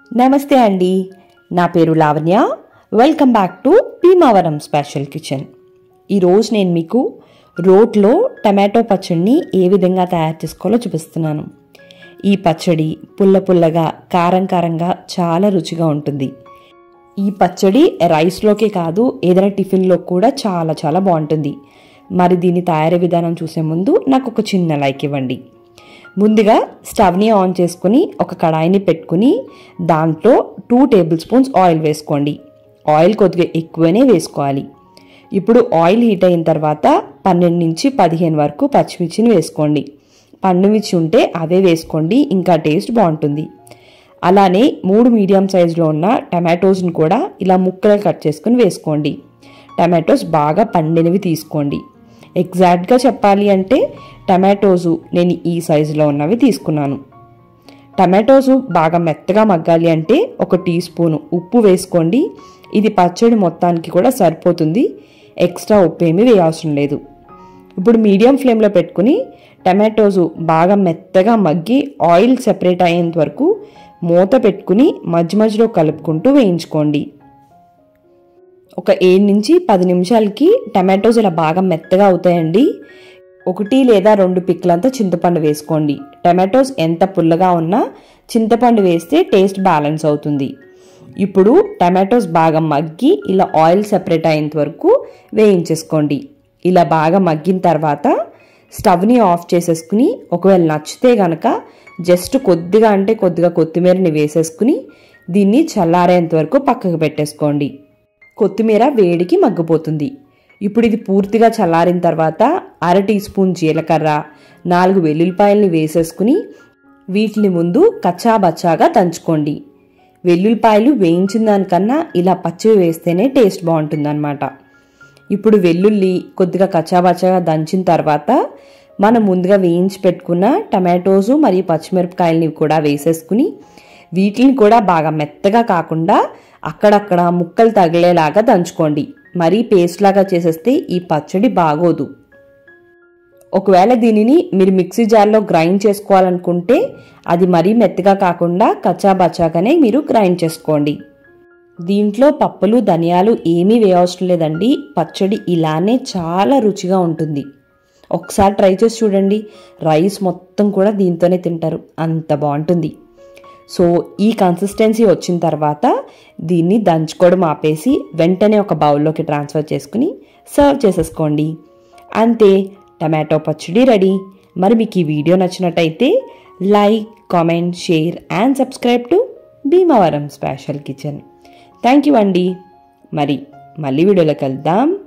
నమస్తే అండి నా పేరు Lavanya welcome back to Bhimavaram special kitchen ఈరోజు నేను మీకు రోట్లో టమాటో పచ్చడిని ఏ విధంగా తయారు చేసుకోవాలో చూపిస్తున్నాను ఈ పచ్చడి పుల్ల పుల్లగా కారం కారంగా చాలా రుచిగా ఉంటుంది ఈ పచ్చడి రైస్లోకే కాదు ఏదైనా టిఫిన్లో కూడా చాలా చాలా బాగుంటుంది మరి దీని తయారీ విధానం చూసే ముందు నాకు ఒక చిన్న లైక్ ఇవ్వండి ముందుగా స్టవ్ని ఆన్ చేసుకుని ఒక కడాయిని పెట్టుకుని దాంట్లో టూ టేబుల్ స్పూన్స్ ఆయిల్ వేసుకోండి ఆయిల్ కొద్దిగా ఎక్కువనే వేసుకోవాలి ఇప్పుడు ఆయిల్ హీట్ అయిన తర్వాత పన్నెండు నుంచి పదిహేను వరకు పచ్చిమిర్చిని వేసుకోండి పండుమిర్చి ఉంటే అవే వేసుకోండి ఇంకా టేస్ట్ బాగుంటుంది అలానే మూడు మీడియం సైజులో ఉన్న టమాటోస్ని కూడా ఇలా ముక్కలు కట్ చేసుకుని వేసుకోండి టమాటోస్ బాగా పండినవి తీసుకోండి ఎగ్జాక్ట్గా చెప్పాలి అంటే టమాటోసు నేను ఈ సైజులో ఉన్నవి తీసుకున్నాను టమాటోసు బాగా మెత్తగా మగ్గాలి అంటే ఒక టీ స్పూను ఉప్పు వేసుకోండి ఇది పచ్చడి మొత్తానికి కూడా సరిపోతుంది ఎక్స్ట్రా ఉప్పు ఏమీ వేయాల్సిన లేదు ఇప్పుడు మీడియం ఫ్లేమ్లో పెట్టుకుని టమాటోసు బాగా మెత్తగా మగ్గి ఆయిల్ సెపరేట్ అయ్యేంత వరకు మూత పెట్టుకుని మధ్య మధ్యలో కలుపుకుంటూ వేయించుకోండి ఒక ఏడు నుంచి పది నిమిషాలకి టమాటోస్ ఇలా బాగా మెత్తగా అవుతాయండి ఒకటి లేదా రెండు పిక్కలంతా చింతపండు వేసుకోండి టమాటోస్ ఎంత పుల్లగా ఉన్నా చింతపండు వేస్తే టేస్ట్ బ్యాలెన్స్ అవుతుంది ఇప్పుడు టమాటోస్ బాగా మగ్గి ఇలా ఆయిల్ సెపరేట్ అయ్యేంత వరకు వేయించేసుకోండి ఇలా బాగా మగ్గిన తర్వాత స్టవ్ని ఆఫ్ చేసేసుకుని ఒకవేళ నచ్చితే గనక జస్ట్ కొద్దిగా అంటే కొద్దిగా కొత్తిమీరని వేసేసుకుని దీన్ని చల్లారేంత వరకు పక్కకు పెట్టేసుకోండి కొత్తిమీర వేడికి మగ్గిపోతుంది ఇప్పుడు ఇది పూర్తిగా చల్లారిన తర్వాత అర టీ స్పూన్ జీలకర్ర నాలుగు వెల్లుల్లిపాయల్ని వేసేసుకుని వీటిని ముందు కచ్చా బచ్చాగా దంచుకోండి వెల్లుల్లిపాయలు వేయించిన దానికన్నా ఇలా పచ్చివి వేస్తేనే టేస్ట్ బాగుంటుందన్నమాట ఇప్పుడు వెల్లుల్లి కొద్దిగా కచ్చాబచ్చాగా దంచిన తర్వాత మనం ముందుగా వేయించి పెట్టుకున్న టమాటోసు మరియు పచ్చిమిరపకాయలని కూడా వేసేసుకుని వీటిని కూడా బాగా మెత్తగా కాకుండా అక్కడక్కడ ముక్కలు తగిలేలాగా దంచుకోండి మరీ పేస్ట్ లాగా చేసేస్తే ఈ పచ్చడి బాగోదు ఒకవేళ దీనిని మీరు మిక్సీ జార్లో గ్రైండ్ చేసుకోవాలనుకుంటే అది మరీ మెత్తగా కాకుండా కచ్చాబచ్చాగానే మీరు గ్రైండ్ చేసుకోండి దీంట్లో పప్పులు ధనియాలు ఏమీ వేయవసరం లేదండి పచ్చడి ఇలానే చాలా రుచిగా ఉంటుంది ఒకసారి ట్రై చేసి చూడండి రైస్ మొత్తం కూడా దీంతోనే తింటారు అంత బాగుంటుంది సో ఈ కన్సిస్టెన్సీ వచ్చిన తర్వాత దీన్ని దంచుకోవడం ఆపేసి వెంటనే ఒక బౌల్లోకి ట్రాన్స్ఫర్ చేసుకుని సర్వ్ చేసేసుకోండి అంతే టమాటో పచ్చడి రెడీ మరి మీకు ఈ వీడియో నచ్చినట్టయితే like comment share and subscribe to Bhimavaram special kitchen thank you అండి మరి మళ్ళీ వీడియోలోకి వెళ్దాం